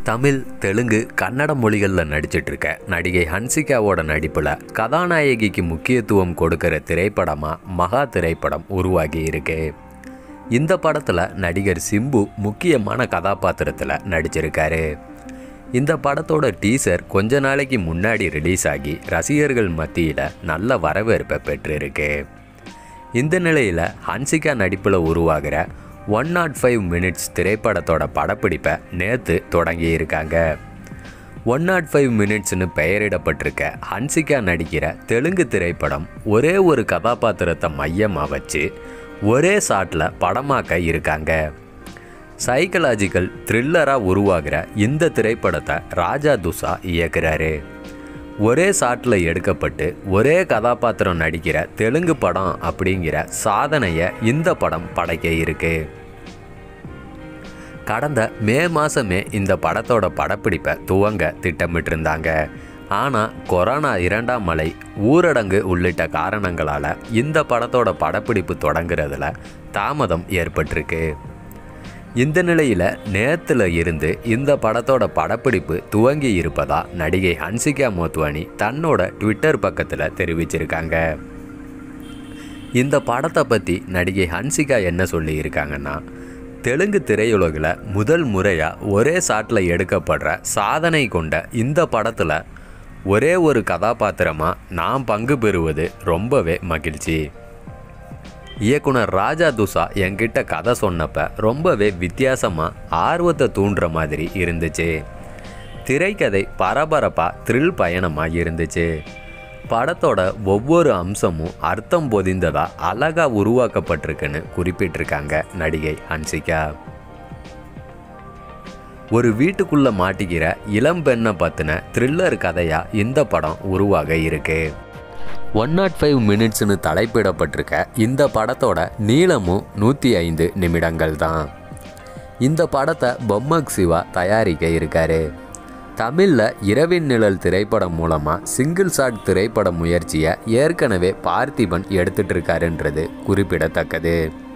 தமிழ் தெலுங்கு கன்னட மொழிகளில் நடிச்சிட்டு இருக்க நடிகை ஹன்சிகாவோட நடிப்பில் கதாநாயகிக்கு முக்கியத்துவம் கொடுக்கிற திரைப்படமாக மகா திரைப்படம் உருவாகி இருக்கு இந்த படத்தில் நடிகர் சிம்பு முக்கியமான கதாபாத்திரத்தில் நடிச்சிருக்காரு இந்த படத்தோட டீசர் கொஞ்ச நாளைக்கு முன்னாடி ரிலீஸ் ஆகி ரசிகர்கள் மத்தியில் நல்ல வரவேற்பை பெற்றிருக்கு இந்த நிலையில் ஹன்சிகா நடிப்பில் உருவாகிற ஒன் நாட் ஃபைவ் மினிட்ஸ் திரைப்படத்தோட படப்பிடிப்பை நேற்று தொடங்கியிருக்காங்க ஒன் நாட் ஃபைவ் மினிட்ஸ்னு பெயரிடப்பட்டிருக்க ஹன்சிகா நடிக்கிற தெலுங்கு திரைப்படம் ஒரே ஒரு கதாபாத்திரத்தை மையமாக வச்சு ஒரே ஷாட்டில் படமாக்க இருக்காங்க சைக்கலாஜிக்கல் த்ரில்லராக உருவாகிற இந்த திரைப்படத்தை ராஜா துசா இயக்குறாரு ஒரே ஷாட்டில் எடுக்கப்பட்டு ஒரே கதாபாத்திரம் நடிக்கிற தெலுங்கு படம் அப்படிங்கிற சாதனையை இந்த படம் படைக்க இருக்கு கடந்த மே மாதமே இந்த படத்தோட படப்பிடிப்பை துவங்க திட்டமிட்டிருந்தாங்க ஆனால் கொரோனா இரண்டாம் மலை ஊரடங்கு உள்ளிட்ட காரணங்களால் இந்த படத்தோட படப்பிடிப்பு தொடங்குறதுல தாமதம் ஏற்பட்டிருக்கு இந்த நிலையில் நேத்துல இருந்து இந்த படத்தோட படப்பிடிப்பு துவங்கி இருப்பதா நடிகை ஹன்சிகா மோத்வானி தன்னோட ட்விட்டர் பக்கத்தில் தெரிவிச்சிருக்காங்க இந்த படத்தை பற்றி நடிகை ஹன்சிகா என்ன சொல்லியிருக்காங்கன்னா தெலுங்கு திரையுலகில் முதல் முறையாக ஒரே ஷாட்டில் எடுக்கப்படுற சாதனை கொண்ட இந்த படத்தில் ஒரே ஒரு கதாபாத்திரமாக நான் பங்கு பெறுவது ரொம்பவே மகிழ்ச்சி இயக்குனர் ராஜா துசா என்கிட்ட கதை சொன்னப்ப ரொம்பவே வித்தியாசமாக ஆர்வத்தை தூண்டுற மாதிரி இருந்துச்சு திரைக்கதை பரபரப்பாக த்ரில் பயணமாக இருந்துச்சு படத்தோட ஒவ்வொரு அம்சமும் அர்த்தம் பொதிந்ததா அழகா உருவாக்கப்பட்டிருக்குன்னு குறிப்பிட்டிருக்காங்க நடிகை ஹன்சிகா ஒரு வீட்டுக்குள்ள மாட்டிக்கிற இளம் பெண்ணை பற்றின த்ரில்லர் கதையாக இந்த படம் உருவாக இருக்கு ஒன் நாட் ஃபைவ் மினிட்ஸ்னு தலைப்பிடப்பட்டிருக்க இந்த படத்தோட நீளமும் நூற்றி ஐந்து நிமிடங்கள் தான் இந்த படத்தை பொம்மக் சிவா தயாரிக்க இருக்காரு தமிழில் இரவின் நிழல் திரைப்படம் மூலமாக சிங்கிள் ஷாட் திரைப்பட முயற்சியை ஏற்கனவே பார்த்திபன் எடுத்துட்டு இருக்காருன்றது குறிப்பிடத்தக்கது